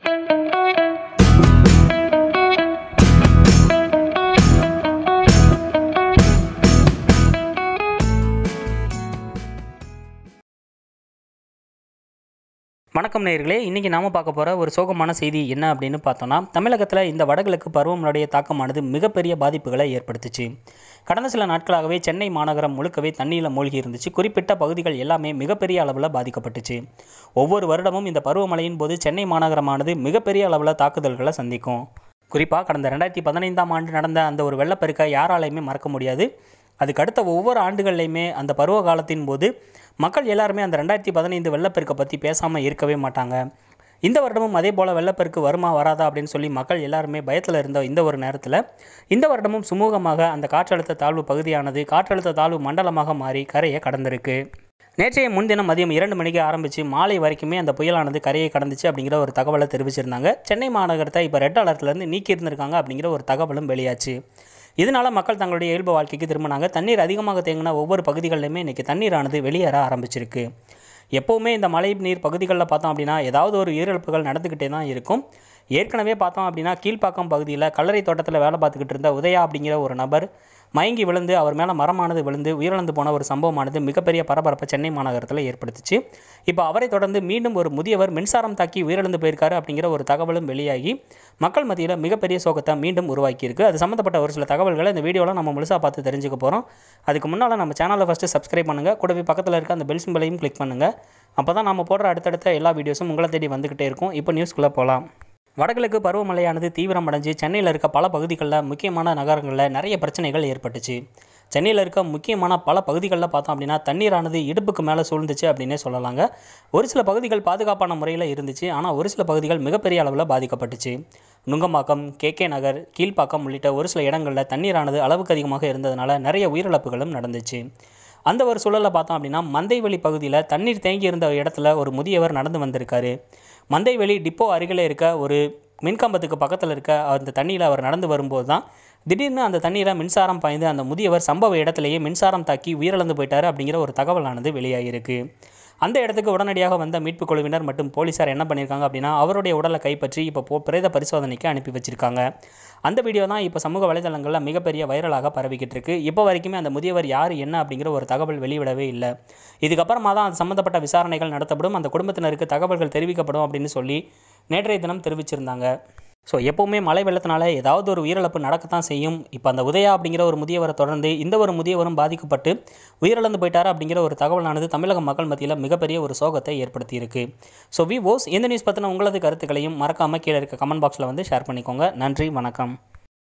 வணக்கம் நேயர்களே இன்றைக்கி நாம பார்க்க போகிற ஒரு சோகமான செய்தி என்ன அப்படின்னு பார்த்தோன்னா தமிழகத்தில் இந்த வடகிழக்கு பருவமழையுடைய தாக்கமானது மிகப்பெரிய பாதிப்புகளை ஏற்படுத்துச்சு கடந்த சில நாட்களாகவே சென்னை மாநகரம் முழுக்கவே தண்ணியில் மூழ்கி இருந்துச்சு குறிப்பிட்ட பகுதிகள் எல்லாமே மிகப்பெரிய அளவில் பாதிக்கப்பட்டுச்சு ஒவ்வொரு வருடமும் இந்த பருவமழையின் போது சென்னை மாநகரமானது மிகப்பெரிய அளவில் தாக்குதல்களை சந்திக்கும் குறிப்பாக கடந்த ரெண்டாயிரத்தி பதினைந்தாம் ஆண்டு நடந்த அந்த ஒரு வெள்ளப்பெருக்கை யாராலையுமே மறக்க முடியாது அதுக்கு அடுத்த ஒவ்வொரு ஆண்டுகள்லையுமே அந்த பருவ காலத்தின் போது மக்கள் எல்லாருமே அந்த ரெண்டாயிரத்தி பதினைந்து வெள்ளப்பெருக்கை பற்றி பேசாமல் இருக்கவே மாட்டாங்க இந்த வருடமும் அதே போல் வெள்ளப்பெருக்கு வருமா வராதா அப்படின்னு சொல்லி மக்கள் எல்லாருமே பயத்தில் இருந்த இந்த ஒரு நேரத்தில் இந்த வருடமும் சுமூகமாக அந்த காற்றழுத்த தாழ்வு பகுதியானது காற்றழுத்த தாழ்வு மண்டலமாக மாறி கரையை கடந்திருக்கு நேற்றைய முன்தினம் மதியம் இரண்டு மணிக்கு ஆரம்பித்து மாலை வரைக்குமே அந்த புயலானது கரையை கடந்துச்சு அப்படிங்கிற ஒரு தகவலை தெரிவிச்சிருந்தாங்க சென்னை மாநகரத்தை இப்போ ரெட் அலர்ட்லேருந்து நீக்கி இருந்திருக்காங்க அப்படிங்கிற ஒரு தகவலும் வெளியாச்சு இதனால் மக்கள் தங்களுடைய இயல்பு வாழ்க்கைக்கு திரும்பினாங்க தண்ணீர் அதிகமாக தேங்கின ஒவ்வொரு பகுதிகளிலுமே இன்றைக்கி தண்ணீரானது வெளியேற ஆரம்பிச்சிருக்கு எப்போவுமே இந்த மழை நீர் பகுதிகளில் பார்த்தோம் அப்படின்னா ஏதாவது ஒரு உயிரிழப்புகள் நடந்துக்கிட்டே தான் இருக்கும் ஏற்கனவே பார்த்தோம் அப்படின்னா கீழ்ப்பாக்கம் பகுதியில் கல்லறை தோட்டத்தில் வேலை பார்த்துக்கிட்டு இருந்த உதயா அப்படிங்கிற ஒரு நபர் மயங்கி விழுந்து அவர் மேலே மரமானது விழுந்து உயிரிழந்து போன ஒரு சம்பவமானது மிகப்பெரிய பரபரப்பை சென்னை மாநகரத்தில் ஏற்படுத்துச்சு இப்போ அவரை தொடர்ந்து மீண்டும் ஒரு முதியவர் மின்சாரம் தாக்கி உயிரிழந்து போயிருக்காரு அப்படிங்கிற ஒரு தகவலும் வெளியாகி மக்கள் மத்தியில் மிகப்பெரிய சோகத்தை மீண்டும் உருவாக்கியிருக்கு அது சம்மந்தப்பட்ட ஒரு சில தகவல்களை இந்த வீடியோவில் நம்ம முழுசாக பார்த்து தெரிஞ்சுக்க போகிறோம் அதுக்கு முன்னால் நம்ம சேனலை ஃபஸ்ட்டு சப்ஸ்கிரைப் பண்ணுங்கள் கூடவே பக்கத்தில் இருக்க அந்த பெல் சிம்பலையும் கிளிக் பண்ணுங்கள் அப்போ தான் நம்ம போடுற அடுத்தடுத்த எல்லா வீடியோஸும் உங்களை தேடி வந்துக்கிட்டே இருக்கும் இப்போ நியூஸ்குள்ளே போகலாம் வடகிழக்கு பருவமழையானது தீவிரமடைஞ்சு சென்னையில் இருக்க பல பகுதிகளில் முக்கியமான நகரங்களில் நிறைய பிரச்சனைகள் ஏற்பட்டுச்சு சென்னையில் இருக்க முக்கியமான பல பகுதிகளில் பார்த்தோம் அப்படின்னா தண்ணீரானது இடுப்புக்கு மேலே சூழ்ந்துச்சு அப்படின்னே சொல்லலாங்க ஒரு சில பகுதிகள் பாதுகாப்பான முறையில் இருந்துச்சு ஆனால் ஒரு சில பகுதிகள் மிகப்பெரிய அளவில் பாதிக்கப்பட்டுச்சு நுங்கம்பாக்கம் கே கே நகர் கீழ்ப்பாக்கம் உள்ளிட்ட ஒரு சில இடங்களில் தண்ணீரானது அளவுக்கு அதிகமாக இருந்ததுனால நிறைய உயிரிழப்புகளும் நடந்துச்சு அந்த ஒரு சூழலில் பார்த்தோம் அப்படின்னா மந்தைவெளி பகுதியில் தண்ணீர் தேங்கி இருந்த இடத்துல ஒரு முதியவர் நடந்து வந்திருக்காரு மந்தைவெளி டிப்போ அருகில் இருக்க ஒரு மின்கம்பத்துக்கு பக்கத்தில் இருக்க அந்த தண்ணியில் அவர் நடந்து வரும்போது தான் திடீர்னு அந்த தண்ணீரில் மின்சாரம் பாய்ந்து அந்த முதியவர் சம்பவ இடத்திலேயே மின்சாரம் தாக்கி உயிரிழந்து போயிட்டார் அப்படிங்கிற ஒரு தகவலானது வெளியாகிருக்கு அந்த இடத்துக்கு உடனடியாக வந்த மீட்புக் குழுவினர் மற்றும் போலீஸார் என்ன பண்ணியிருக்காங்க அப்படின்னா அவருடைய உடலை கைப்பற்றி இப்போ போ பிரேத பரிசோதனைக்கு அனுப்பி வச்சிருக்காங்க அந்த வீடியோ தான் இப்போ சமூக வலைதளங்களில் மிகப்பெரிய வைரலாக பரவிக்கிட்டு இருக்கு இப்போ வரைக்குமே அந்த முதியவர் யார் என்ன அப்படிங்கிற ஒரு தகவல் வெளிவிடவே இல்லை இதுக்கப்புறமா தான் அது சம்மந்தப்பட்ட விசாரணைகள் நடத்தப்படும் அந்த குடும்பத்தினருக்கு தகவல்கள் தெரிவிக்கப்படும் அப்படின்னு சொல்லி நேற்றைய தினம் தெரிவிச்சிருந்தாங்க ஸோ எப்போவுமே மழை வெள்ளத்தினால ஏதாவது ஒரு உயிரிழப்பு நடக்கத்தான் செய்யும் இப்போ அந்த உதயா அப்படிங்கிற ஒரு முதியவரை தொடர்ந்து இந்த ஒரு முதியவரும் பாதிக்கப்பட்டு உயிரிழந்து போயிட்டார் அப்படிங்கிற ஒரு தகவலானது தமிழக மக்கள் மத்தியில் மிகப்பெரிய ஒரு சோகத்தை ஏற்படுத்தியிருக்கு ஸோ வி ஓஸ் இந்த நியூஸ் பற்றின உங்களது கருத்துக்களையும் மறக்காமல் கீழே இருக்க கமெண்ட் பாக்ஸில் வந்து ஷேர் பண்ணிக்கோங்க நன்றி வணக்கம்